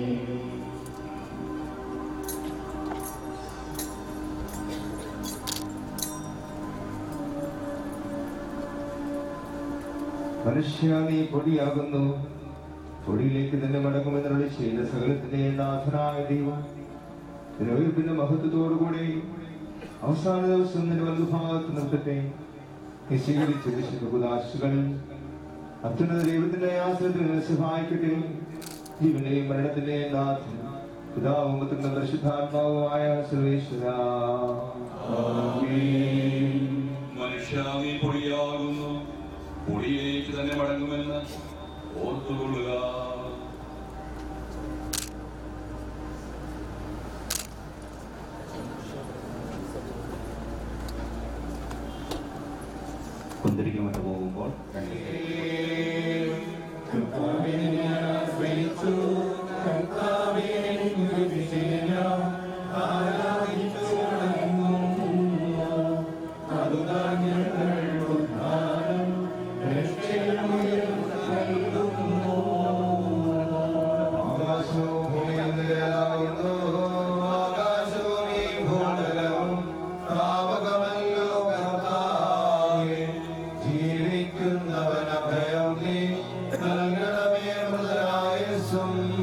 മനുഷ്യ നീ പൊടിയാകുന്നു പൊടിയിലേക്ക് തന്നെ മടങ്ങുമെന്നുള്ള ചെയ്ത സകലത്തിന്റെ നാഥനായ ദൈവം പിന്നെ മഹത്വത്തോടുകൂടി അവസാന ദിവസം നിന്റെ വലതുഭാഗത്ത് നിർത്തട്ടെ നീ സ്വീകരിച്ച വിശുദ്ധ കുദാശുകളിൽ അത്യുന്നത ദൈവത്തിന്റെ ആശ്രയത്തിൽ നിന്നെ സഹായിക്കട്ടെ ജീവന്റെയും മരണത്തിന്റെയും നാഥൻ പിതാവും പുത്രനും പരിശുദ്ധാത്മാവുമായ സർവേശ്വര മനുഷ്യ നീ പൊടിയാകുന്നു പൊടിയിലേക്ക് തന്നെ മടങ്ങുമെന്ന് ഓർത്തുകൊള്ളുക കുന്തിരിക്കുമട്ട് പോകുമ്പോൾ ആകാശവും ഭൂമിയും നിലയാകുന്നു ആകാശവും ഈ ഭൂമണ്ഡലവും താവകമല്ലോ കർത്താവേ ജീവിക്കുന്നവൻ അഭയം നീ നൽകണമേ മൃതരായസും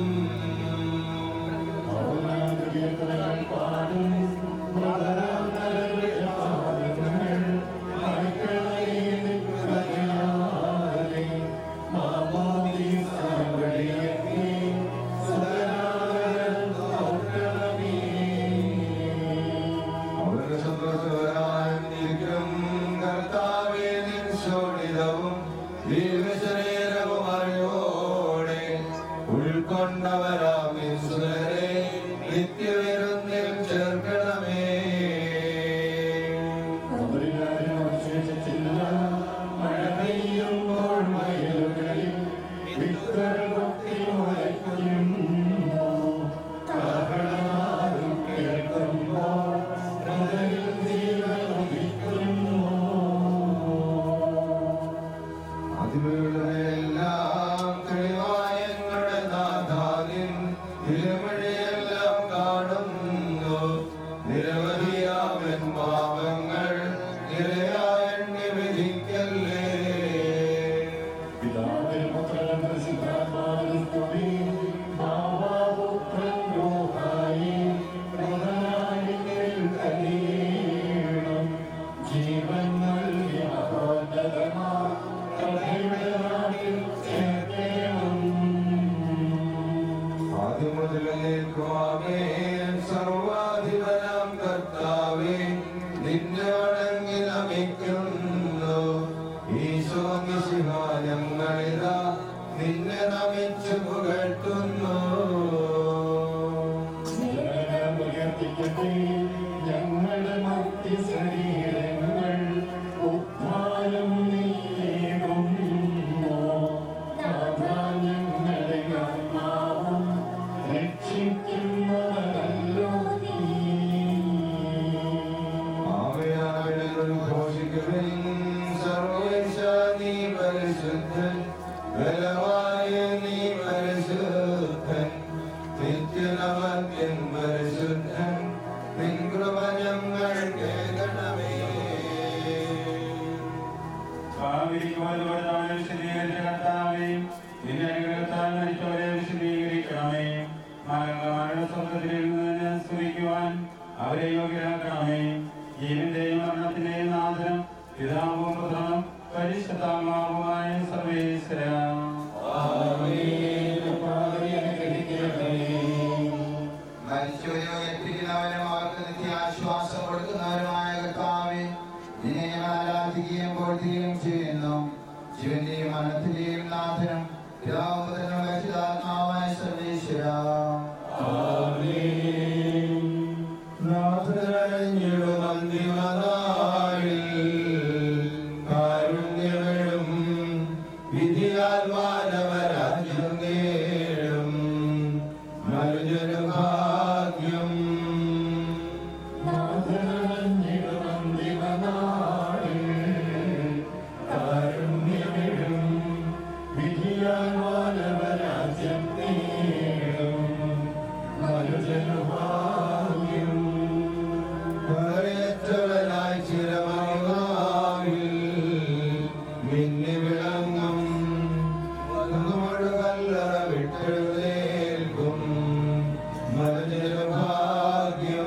നോക്കി നമിക്കുന്നു ഈശോ മിശിഹ ഞങ്ങളിതാ നിന്നെ നമിച്ചു പുകഴ്ത്തുന്നു ഞങ്ങളുടെ മധ്യ ശരീരങ്ങൾ ഉദ്ധാരം നീങ്ങുന്നു ഞങ്ങളുടെ ആത്മാവും രക്ഷിക്കുന്നവരല്ലോ നീ ആവയാവിടങ്ങൾ ഘോഷിക്കുവിൻ സർവേശ നീ പരിശുദ്ധൻ ബലവായ നീ പരിശുദ്ധൻ നിത്യനമത്യൻ പരിശുദ്ധൻ നിൻ കൃപ ഞങ്ങൾ കേൾക്കണമേ ഭാവിക്കുവാൻ വിശദീകരിച്ച കർത്താവേ നിന്റെ അനുഗ്രഹത്താൽ മരിച്ചവരെ വിശദീകരിക്കണമേ മാനവരുടെ സ്വർഗത്തിൽ നിന്ന് സ്തുതിക്കുവാൻ അവരെ യോഗ്യരാക്കണമേ ജീവന്റെയും മരണത്തിന്റെയും നാഥനം പിതാവും പുത്രനും പരിശുദ്ധാത്മാവുമായ സർവേശ്വര മരിച്ചവരെ ഉയർപ്പിക്കുന്നവനും അവർക്ക് നിത്യാശ്വാസം കൊടുക്കുന്നവരുമായ കർത്താവെ നിന്നെ ഞാൻ ആരാധിക്കുകയും പോഴ്ത്തുകയും ചെയ്യുന്നു ശിവന്റെയും മരണത്തിന്റെയും നാഥനും പിതാവുതനും പരിശുദ്ധാത്മാവായ സർവേശ്വര കാരുണ്യമെഴും വിധിയാൽ മാനവരാജ്യം നേടും മനുജനു ഭാഗ്യം കരയറ്റവനായി ചിരമണിവായിൽ മിന്നി വിളങ്ങും നമ്മുടെ കല്ലറ വിട്ടെഴുന്നേൽക്കും മനുജനു ഭാഗ്യം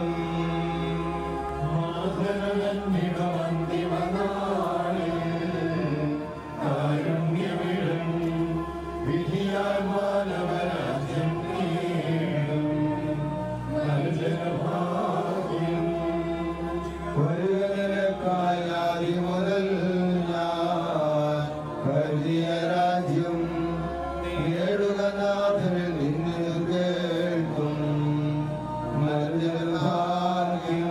ഒരുവനക്കായി മുതൽ ഞാൻ കരുതിയ രാജ്യം നേടുക നാഥനിൽ നിന്ന് കേൾക്കും മനുജനു ഭാഗ്യം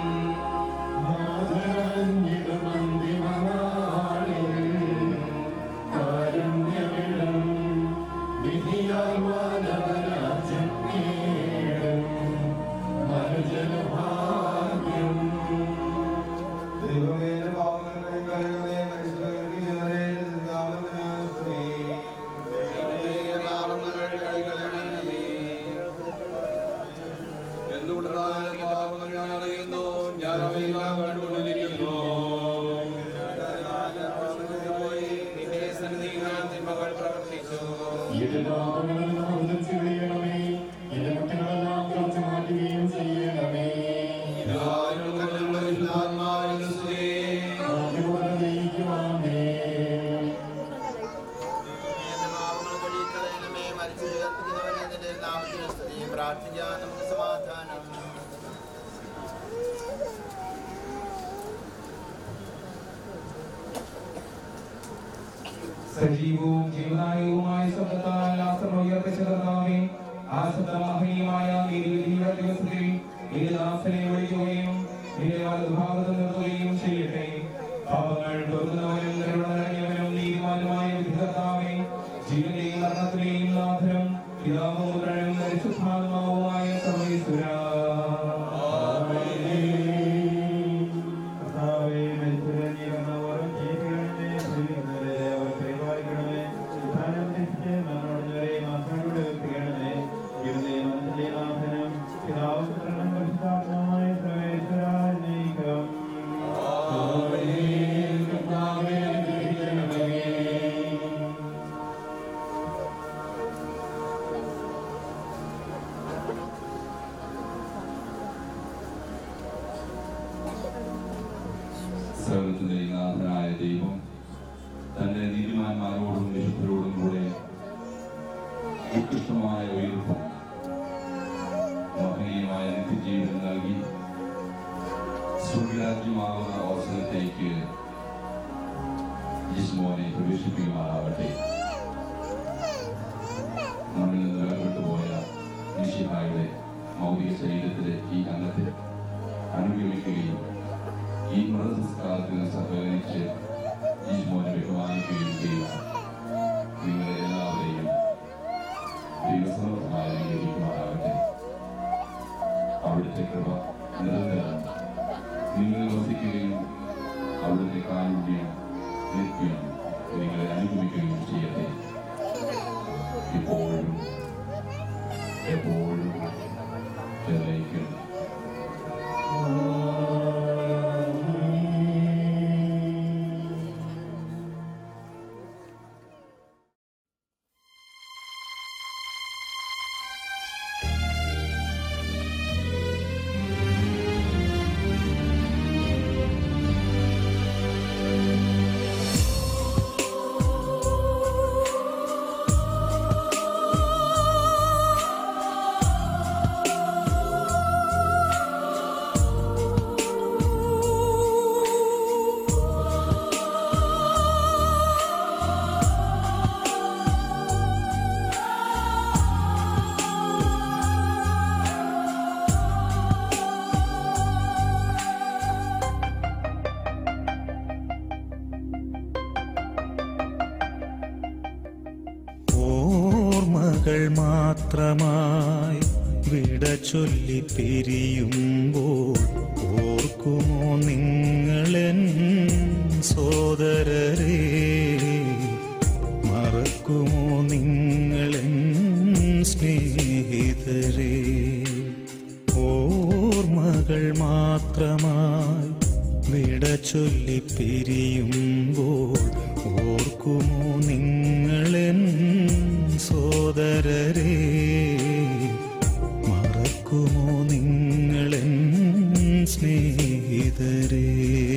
ദൈവമേ പാവങ്ങളെ കരുണയെ പരിശുദ്ധീകരണമേ നാമത്തിന് സ്തുതി ദൈവമേ പാവങ്ങളെ കൈകളണമേ എന്തുകൊണ്ടാണ് പാപങ്ങൾ ഞാൻ അറിയുന്നു ഞാൻ അവയെല്ലാം കണ്ടുകൊണ്ടിരിക്കുന്നു നിന്റെ സന്നിധിയിൽ ഞാൻ തിന്മകൾ പ്രവർത്തിച്ചു ആത്മാവിന് സ്തുതി പ്രാർത്ഥിക്കാൻ നമുക്ക് സമാധാനം സജീവവും ജീവനായകവുമായ ശബ്ദത്താൽ ആശ്രമം ഉയർപ്പിച്ച കർത്താവേ ആ ശബ്ദമഹനീയമായ നീതിവിധിയുടെ ദിവസത്തിൽ നിന്റെ ദാസനെ വിളിക്കുകയും നിന്റെ വലതുഭാഗത്ത് നിർത്തുകയും ചെയ്യട്ടെ പാപങ്ങൾ പൊറുക്കുന്നവനും കരുണനിറങ്ങിയവനും നീതിമാനുമായ വിധികർത്താവേ ജീവന്റെയും മരണത്തിലെയും നാഥനും പിതാവും പുത്രനും പരിശുദ്ധാത്മാവുമായ സർവേശ്വര കർത്താവേ മരിച്ചവരെ നീ വന്നവരും ജീവിക്കണമേ ജീവിക്കുന്നവരെ അവർ പരിപാലിക്കണമേ ഉദ്ധാനം രക്ഷിച്ച് മരണമടഞ്ഞവരെ മാത്രം എത്തിക്കണമേ ഇവരുടെ മനസ്സിലെ നാഥനം പിതാവ് പുത്രനും പരിശുദ്ധാത്മാവുമായ സർവേശ്വര നയിക്കാം കർത്താവേ ഗ്രഹിക്കണമേ സർവത്തിന്റെ നാഥനായ ദൈവം തന്റെ നീതിമാന്മാരോടും വിശുദ്ധരോടും കൂടെ ഉത്കൃഷ്ടമായ ഉയർപ്പും മഹനീയമായ നിത്യജീവൻ നൽകി സ്വർഗരാജ്യമാകുന്ന അവസരത്തേക്ക് പ്രവേശിപ്പിക്കുമാറാവട്ടെ നമ്മിൽ നിന്ന് വേർപെട്ടു പോയ മിഷിഹായുടെ മൗലിക ശരീരത്തിലെ ഈ അംഗത്തെ അനുഗമിക്കുകയും ഈ മൃതസംസ്കാരത്തിന് സഹകരിച്ച് ഈ മോനെ ബഹുമാനിക്കുകയും ചെയ്യുക നിങ്ങളെ എല്ലാവരെയും ദൈവസമർത്ഥമായി അനുഗ്രഹിക്കുമാറാകട്ടെ അവിടുത്തെ കൃപ നിരന്തരം നിങ്ങളിൽ വസിക്കുകയും അവിടുത്തെ കാരുണ്യം നിത്യം നിങ്ങളെ അനുഗമിക്കുകയും ചെയ്യട്ടെ ഇപ്പോഴും എപ്പോഴും എന്നേക്കും ഓർമ്മകൾ മാത്രമായി വിട ചൊല്ലി പിരിയുമ്പോൾ ഓർക്കുമോ നിങ്ങളെൻ സോദരരെ മറക്കുമോ നിങ്ങളെൻ സ്നേഹിതരെ ഓർമ്മകൾ മാത്രമായി വിട ചൊല്ലി പിരിയുമ്പോൾ ഓർക്കുമോ നിങ്ങളെൻ സോദരരെ മറക്കുമോ നിങ്ങളെൻ സ്നേഹിതരെ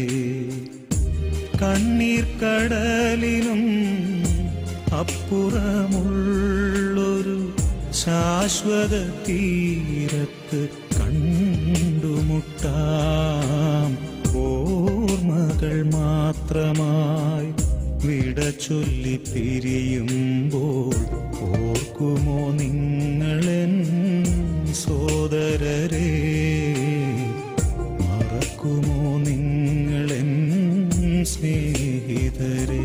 കണ്ണീർ കടലിനും അപ്പുറമുള്ളൊരു ശാശ്വത തീരത്ത് കണ്ടുമുട്ടാം ഓർമ്മകൾ മാത്രമായി വിട ചൊല്ലി പിരിയുമ്പോൾ ഓർക്കുമോ നിങ്ങളെൻ സോദരരെ മറക്കുമോ നിങ്ങളെൻ സ്നേഹിതരേ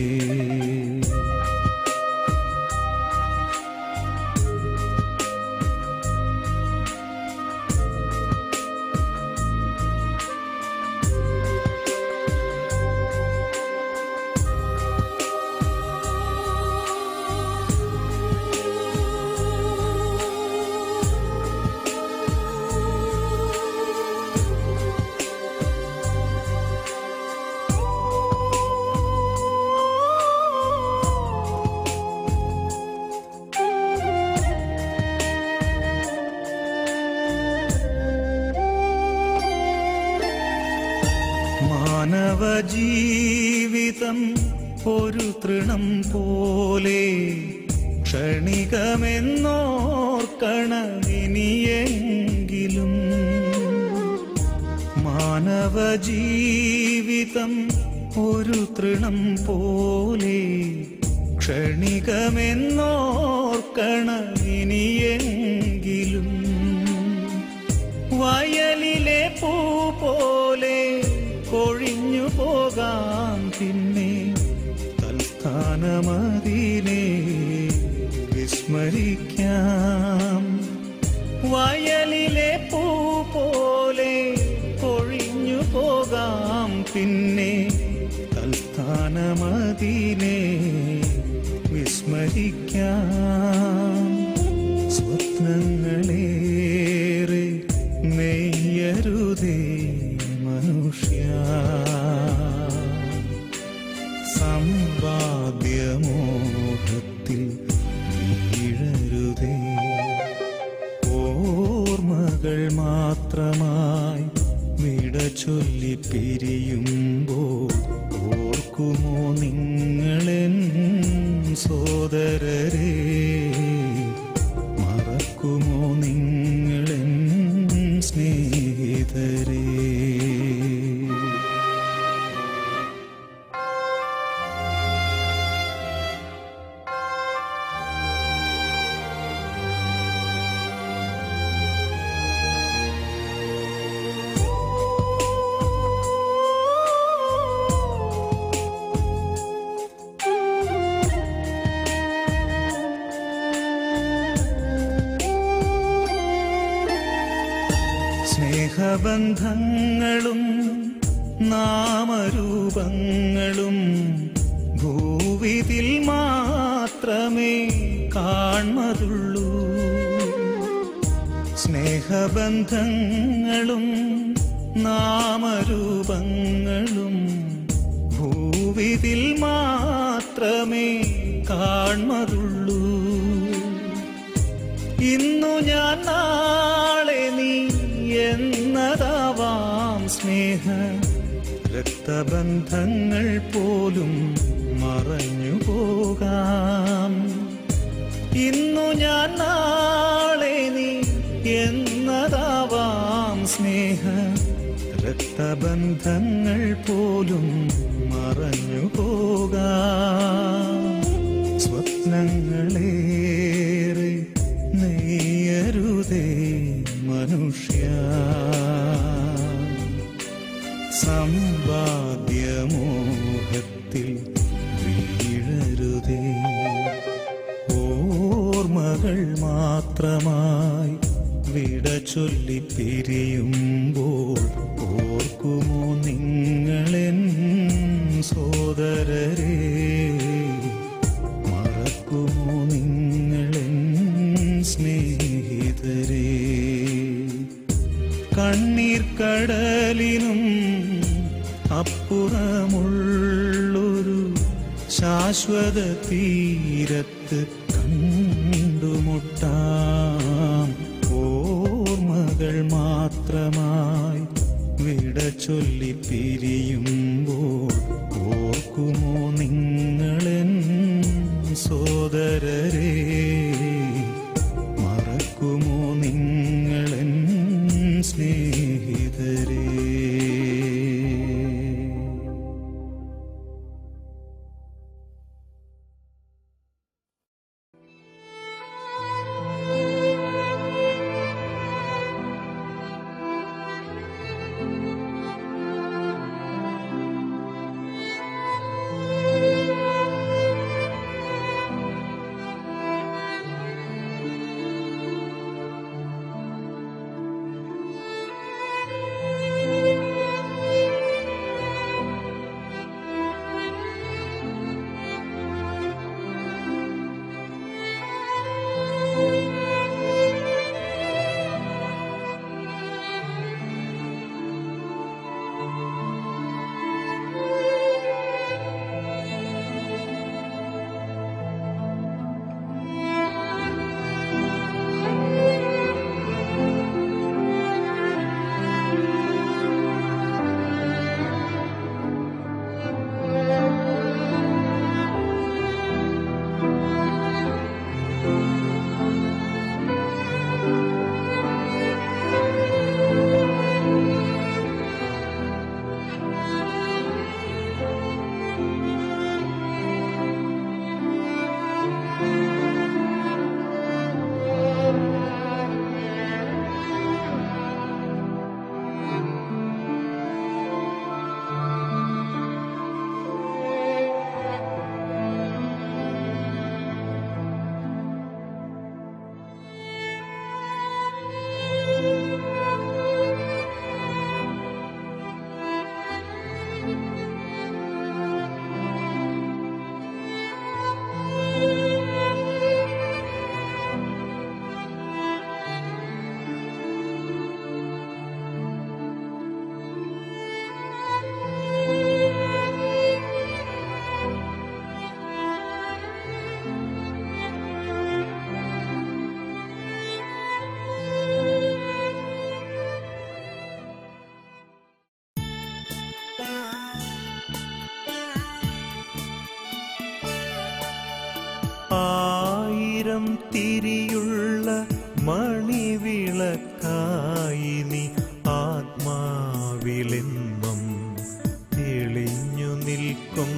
മാനവ ജീവിതം ഒരു തൃണം പോലെ ക്ഷണികമെന്നോർക്കണമിനിയെങ്കിലും മാനവ ജീവിതം ഒരു തൃണം പോലെ ക്ഷണികമെന്നോർക്കണമിനിയെങ്കിലും വയലിലെ പൂ പോലെ കൊഴിഞ്ഞു പോകാം പിന്നെ തൽസ്ഥാനമതിനെ വിസ്മരിക്കാം വയലിലെ പൂ പോലെ കൊഴിഞ്ഞു പോകാം പിന്നെ തൽസ്ഥാനമതിനെ വിസ്മരിക്കാം സ്വപ്നങ്ങളേറെ നെയ്യരുതേ മനുഷ്യ സമ്പാദ്യമോഹത്തിൽ വീഴരുതേ ഓർമ്മകൾ മാത്രമായി വിട ചൊല്ലി പിരിയുമ്പോൾ ഓർക്കുമോ നിങ്ങളെൻ സോദരരെ മറക്കുമോ നിങ്ങൾ സ്നേഹബന്ധങ്ങളും നാമരൂപങ്ങളും ഭൂവിതിൽ മാത്രമേ കാൺമതുള്ളൂ സ്നേഹബന്ധങ്ങളും നാമരൂപങ്ങളും ഭൂവിതിൽ മാത്രമേ കാൺമതുള്ളൂ ഇന്നു ഞാൻ നാളെ നീ എന്നതാവാം സ്നേഹ രക്തബന്ധങ്ങൾ പോലും മറഞ്ഞു പോകാം ഇന്നു ഞാൻ നാളെ നീ എന്നതാവാം സ്നേഹ രക്തബന്ധങ്ങൾ പോലും മറഞ്ഞു പോകാം സ്വപ്നങ്ങളേറെ നെയ്യരുതേ മനുഷ്യ സമ്പാദ്യമോഹത്തിൽ വീഴരുതേ ഓർമ്മകൾ മാത്രമായി വിട ചൊല്ലി പിരിയുമ്പോൾ ഓർക്കുമോ നിങ്ങളെൻ സോദരരെ മറക്കുമോ നിങ്ങളെൻ സ്നേഹിതരെ കണ്ണീർ കടലിനും അപ്പുറമുള്ളൊരു ശാശ്വത തീരത്ത് കണ്ടുമുട്ടാം ഓർമ്മകൾ മാത്രമായി വിട ചൊല്ലി പിരിയുമ്പോൾ ഓർക്കുമോ നിങ്ങളെൻ സോദരരെ മറക്കുമോ നിങ്ങളെൻ സ്നേഹിതരേ ആയിരം തിരിയുള്ള മണിവിളക്കായി നീ ആത്മാവിലെന്നും തെളിഞ്ഞു നിൽക്കും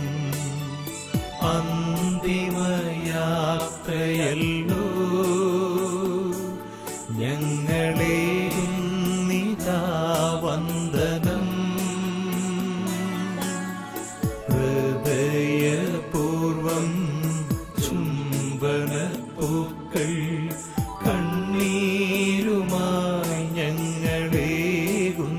അന്തിമയാത്രയല്ലോ ഞങ്ങളെ നിതാ വന്ദനം ഹൃദയപൂർവം ചുംബന പൂക്കൾ കണ്ണീരുമായി ഞങ്ങളേകുന്നു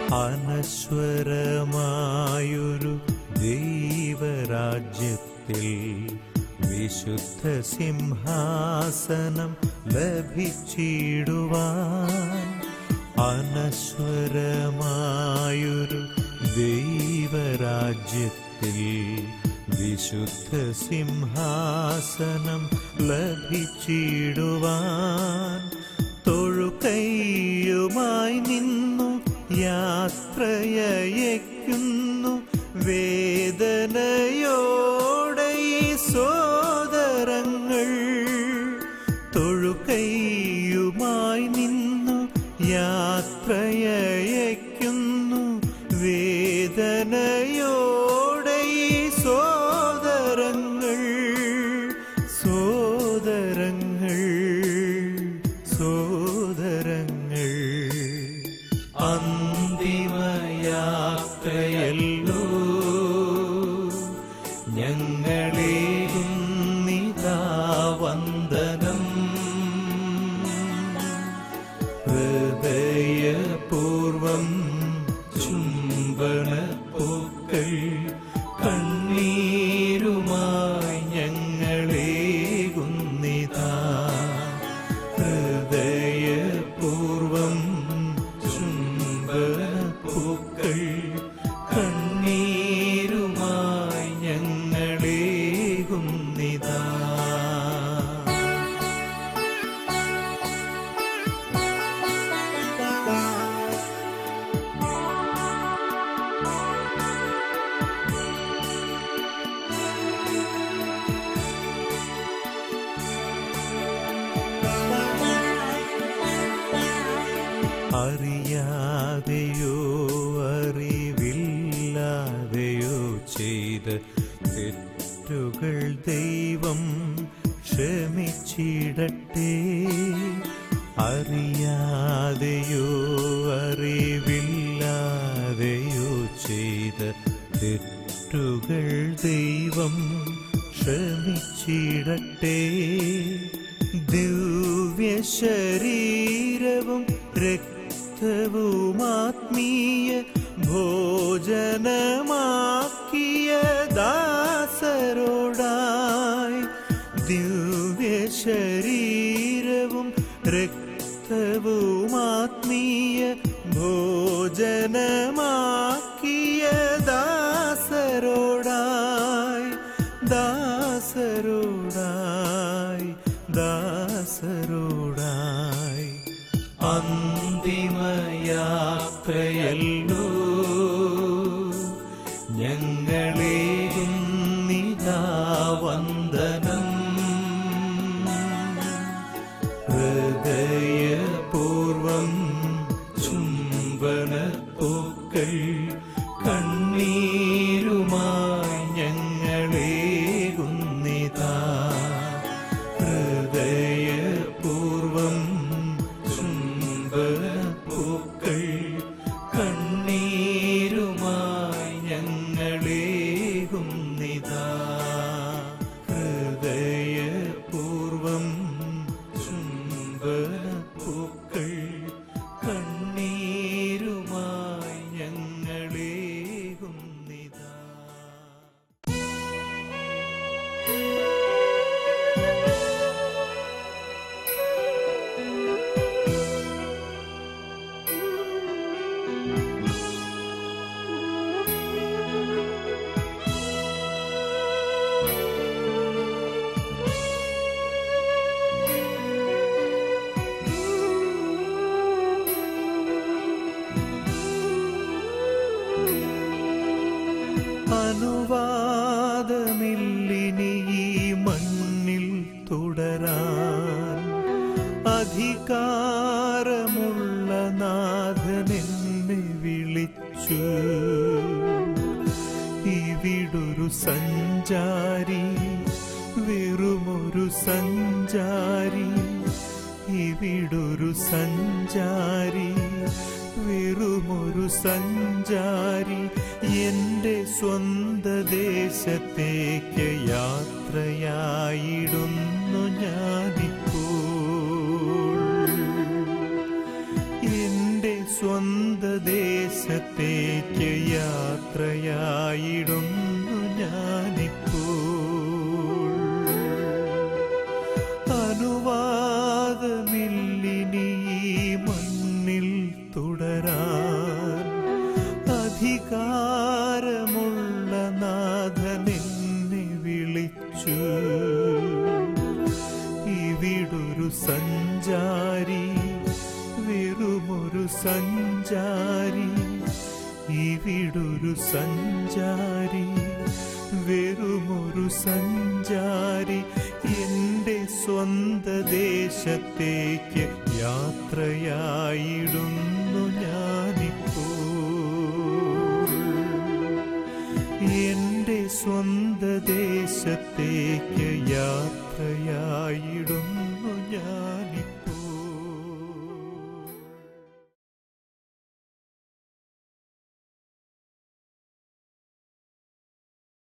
അനശ്വരമായൊരു ദൈവരാജ്യത്തിൽ വിശുദ്ധ സിംഹാസനം ലഭിച്ചിടുവാൻ അനശ്വരമായൊരു ദൈവരാജ്യത്തിൽ വിശുദ്ധ സിംഹാസനം ലഭിച്ചിടുവാൻ തൊഴുകൈയുമായി നിന്നു യാത്രയയക്കുന്നു വേദനയോടെ ഈ സോദരങ്ങൾ തൊഴുകൈയുമായി നിന്നു യാത്രയയക്കുന്നു വേദനയോടെ ഈ സോദരങ്ങൾ സോദരങ്ങൾ സോദരങ്ങൾ അന്തിമയാത്രയല്ലോ ഞങ്ങളേകും നിതാ വന്ദനം ഹൃദയപൂർവം ചുംബന പൂക്കൾ കണ്ണീരുമായി ഞങ്ങളേകുന്നിതാ ഹൃദയപൂർവം ചുംബന പൂക്കൾ കണ്ണീരുമായി ഞങ്ങളേകുന്നിതാ അറിയാതെയോ അറിവില്ലാതെയോ ചെയ്ത തെറ്റുകൾ ദൈവം ക്ഷമിച്ചിടട്ടെ അറിയാതെയോ അറിവില്ലാതെയോ ചെയ്ത തെറ്റുകൾ ദൈവം ക്ഷമിച്ചിടട്ടെ ദിവ്യ ശരീരവും രക്തവും ആത്മീയ ഭോജനമാക്കിയ ദാസരോടായി ദിവ്യ ശരീരവും രക്തവും ആത്മീയ ഭോജനമാക്കിയ ദാസരോടായി ദാസരോടായി ദാസരോടായി അന്തിമയാത്രയല്ലോ ഞങ്ങളേകും നിതാ വന്ദനം ഹൃദയപൂർവം ചുംബന പൂക്കൾ കണ്ണീരുമായി ഞങ്ങളേകുന്നിതാ ഹൃദയപൂർവം ചുംബന പൂക്കൾ കണ്ണീരുമായി ഞങ്ങളേകുന്നിതാ ഹൃദയപൂർവം ചുംബന പൂക്കൾ കണ്ണീരുമായി ഞങ്ങളേകുന്നിതാ അനുവാദമില്ലിനി ഈ മണ്ണിൽ തുടരാൻ അധികാരമുള്ള നാഥൻ എന്നെ വിളിച്ചു ഇവിടൊരു സഞ്ചാരി വെറുമൊരു സഞ്ചാരി ഇവിടൊരു സഞ്ചാരി വെറുമൊരു സഞ്ചാരി എന്റെ സ്വന്ത ദേശത്തേക്ക് യാത്രയായിടുന്നു ഞാനിപ്പോൾ എന്റെ സ്വ സ്വന്ത ദേശത്തേക്ക് യാത്രയായിടുന്നു ഞാനിപ്പോൾ അനുവാദമില്ലിനി ഈ മണ്ണിൽ തുടരാൻ അധികാരമുള്ള നാഥൻ എന്നെ വിളിച്ചു ഇവിടൊരു സഞ്ചാരി വെറുമൊരു സഞ്ചാരി ഇവിടൊരു സഞ്ചാരി വെറുമൊരു സഞ്ചാരി എന്റെ സ്വന്ത ദേശത്തേക്ക് യാത്രയായിടുന്നു ഞാനിപ്പോൾ എന്റെ സ്വന്ത ദേശത്തേക്ക് യാത്രയായിടുന്നു ഞാൻ